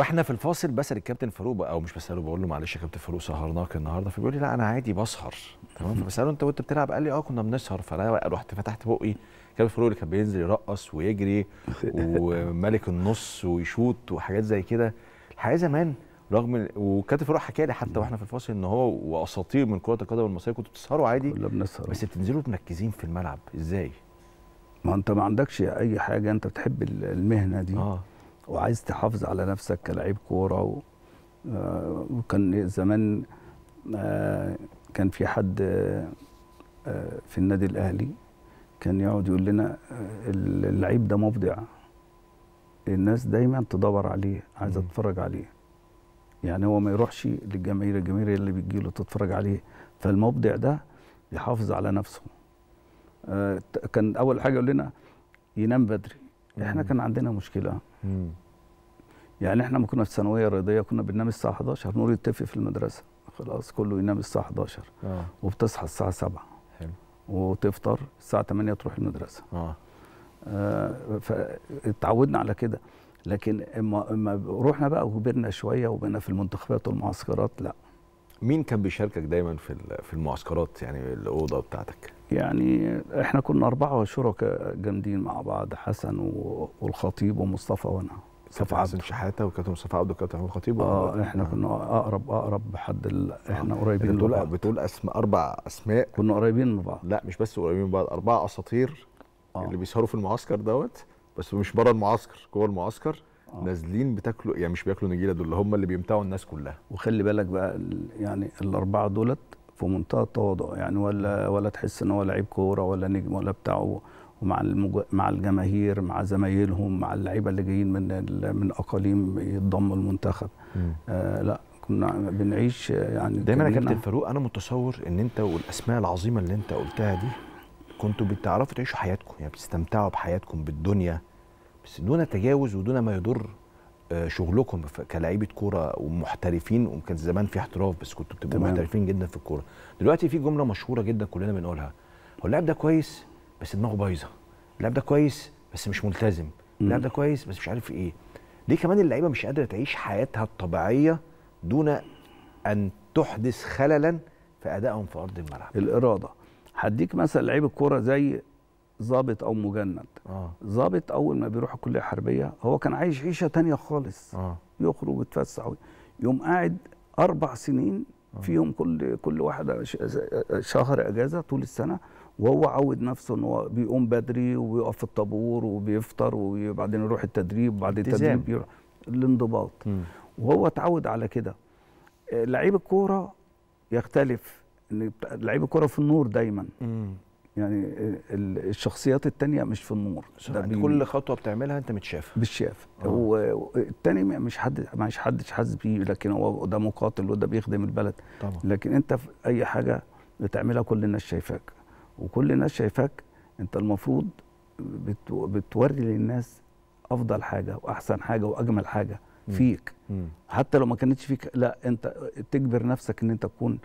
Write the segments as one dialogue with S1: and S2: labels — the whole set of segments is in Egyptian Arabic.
S1: واحنا في الفاصل بسال الكابتن فاروق بقى- او مش بساله بقول له معلش يا كابتن فاروق سهرناك النهارده فبيقول لي لا انا عادي بسهر تمام فبساله انت وانت بتلعب قال لي اه كنا بنسهر فانا رحت فتحت بقي كابتن فاروق اللي كان بينزل يرقص ويجري وملك النص ويشوط وحاجات زي كده الحقيقه زمان رغم وكابتن فاروق حكى لي حتى واحنا في الفاصل ان هو واساطير من كره القدم المصريه كنتوا بتسهروا عادي
S2: كنا بنسهر
S1: بس بتنزلوا مركزين في الملعب ازاي؟
S2: ما انت ما عندكش اي حاجه انت بتحب ال- المهنه دي
S1: اه
S2: وعايز تحافظ على نفسك كلاعب كوره و... آه، وكان زمان آه، كان في حد آه، آه، في النادي الاهلي كان يقعد يقول لنا آه، اللعيب ده مبدع الناس دايما تدور عليه عايزه
S1: مم.
S2: تتفرج عليه يعني هو ما يروحش للجماهير الجماهير اللي بتجيله تتفرج عليه فالمبدع ده يحافظ على نفسه آه، ت- كان اول حاجه يقول لنا ينام بدري احنا
S1: مم.
S2: كان عندنا مشكله
S1: مم.
S2: يعني احنا لما كنا في ثانويه رياضيه كنا بننام الساعه 11 نور يتفق في المدرسه خلاص كله ينام الساعه 11
S1: اه
S2: وبتصحى الساعه 7
S1: حلو
S2: وتفطر الساعه 8 تروح المدرسه
S1: اه
S2: آه فاتعودنا على كده لكن اما اما رحنا بقى وكبرنا شويه وبقينا في المنتخبات والمعسكرات لا
S1: مين كان بيشاركك دايما في ال- في المعسكرات يعني الاوضه بتاعتك
S2: يعني احنا كنا اربعه شركاء جامدين مع بعض حسن و- والخطيب ومصطفى وانا
S1: كابتن
S2: مصطفى
S1: حسن
S2: عبده
S1: شحاته وكابتن مصطفى عبده وكابتن محمود خطيب
S2: اه احنا كنا اقرب اقرب حد ال... احنا قريبين من
S1: بتقول
S2: بعض
S1: بتقول اسماء اربع اسماء
S2: كنا قريبين من بعض
S1: لا مش بس قريبين من بعض اربع اساطير
S2: آه.
S1: اللي بيسهروا في المعسكر دوت بس مش بره المعسكر جوه المعسكر
S2: آه.
S1: نازلين بتاكلوا يعني مش بياكلوا نجيله دول اللي هم اللي بيمتعوا الناس كلها
S2: وخلي بالك بقى ال- يعني الاربعه دولت في منتهى التواضع يعني ولا ولا تحس ان هو لعيب كوره ولا نجم ولا بتاع ومع المج... مع الجماهير مع زمايلهم مع اللعيبه اللي جايين من ال... من اقاليم يتضموا المنتخب آه لا كنا بنعيش يعني
S1: دايما يا
S2: كلنا-
S1: كابتن فاروق انا متصور ان انت والاسماء العظيمه اللي انت قلتها دي كنتوا بتعرفوا تعيشوا حياتكم يعني بتستمتعوا بحياتكم بالدنيا بس دون تجاوز ودون ما يضر آه، شغلكم ف- كلاعيبه كوره ومحترفين وكان زمان في احتراف بس كنتوا بتبقوا
S2: تمام.
S1: محترفين جدا في الكوره دلوقتي في جمله مشهوره جدا كلنا بنقولها هو اللاعب ده كويس بس دماغه بايظه اللاعب ده كويس بس مش ملتزم اللاعب ده كويس بس مش عارف ايه ليه كمان اللعيبه مش قادره تعيش حياتها الطبيعيه دون ان تحدث خللا في ادائهم في ارض الملعب
S2: الاراده هديك مثلا لعيب الكوره زي ضابط او مجند
S1: اه
S2: ضابط اول ما بيروح الكليه الحربيه هو كان عايش عيشه تانية خالص
S1: اه
S2: يخرج ويتفسح يوم قاعد اربع سنين فيهم كل كل واحد ش- شهر اجازه طول السنه وهو عود نفسه ان هو بيقوم بدري وبيقف في الطابور وبيفطر وبعدين يروح التدريب وبعد
S1: التزام.
S2: التدريب يروح الانضباط
S1: مم.
S2: وهو اتعود على كده آه، لعيب الكوره يختلف ان بتاع- لعيب الكوره في النور دايما
S1: مم.
S2: يعني ال- الشخصيات التانية مش في النور
S1: ده
S2: بي-
S1: كل خطوه بتعملها انت متشاف
S2: بالشاف
S1: آه.
S2: والتاني مش حد مش حد حاسس بيه لكن هو ده مقاتل وده بيخدم البلد
S1: طبعا
S2: لكن انت في اي حاجه بتعملها كل الناس شايفاك وكل الناس شايفاك انت المفروض بت- بتوري للناس افضل حاجه واحسن حاجه واجمل حاجه
S1: مم.
S2: فيك
S1: مم.
S2: حتى لو ما كانتش فيك لا انت تجبر نفسك ان انت تكون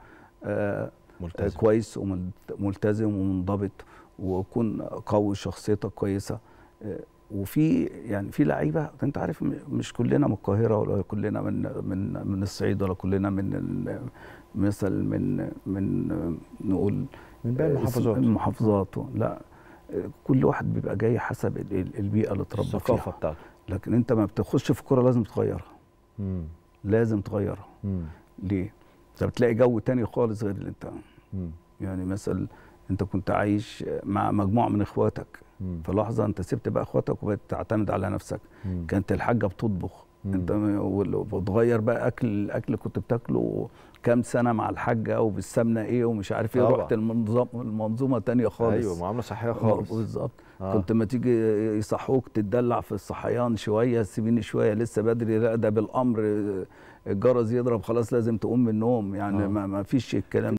S2: آه
S1: ملتزم
S2: كويس وملتزم ومنضبط وكون قوي شخصيتك كويسه آه، وفي يعني في لعيبه انت عارف م- مش كلنا من القاهره ولا كلنا من من من الصعيد ولا كلنا من ال- مثل من من آه، نقول
S1: من باقي
S2: آه،
S1: المحافظات.
S2: المحافظات لا آه، كل واحد بيبقى جاي حسب ال- ال- البيئه اللي اتربى
S1: الثقافه
S2: فيها
S1: بتاعته
S2: لكن انت ما بتخش في الكوره لازم تغيرها
S1: مم.
S2: لازم تغيرها
S1: مم.
S2: ليه؟ انت بتلاقي جو تاني خالص غير اللي انت
S1: مم.
S2: يعني مثلا انت كنت عايش مع مجموعه من اخواتك
S1: مم.
S2: في لحظه انت سبت بقى اخواتك وبقيت تعتمد على نفسك
S1: مم.
S2: كانت الحاجه بتطبخ
S1: مم.
S2: انت وال- وتغير بقى اكل الاكل اللي كنت بتاكله كام سنه مع الحاجه وبالسمنه ايه ومش عارف ايه
S1: طبعا.
S2: رحت المنظم المنظومه تانية خالص
S1: ايوه معامله صحيه
S2: آه،
S1: خالص
S2: بالظبط
S1: آه.
S2: كنت ما تيجي يصحوك تتدلع في الصحيان شويه سيبيني شويه لسه بدري لا ده بالامر الجرس يضرب خلاص لازم تقوم من النوم يعني
S1: آه.
S2: ما ما فيش الكلام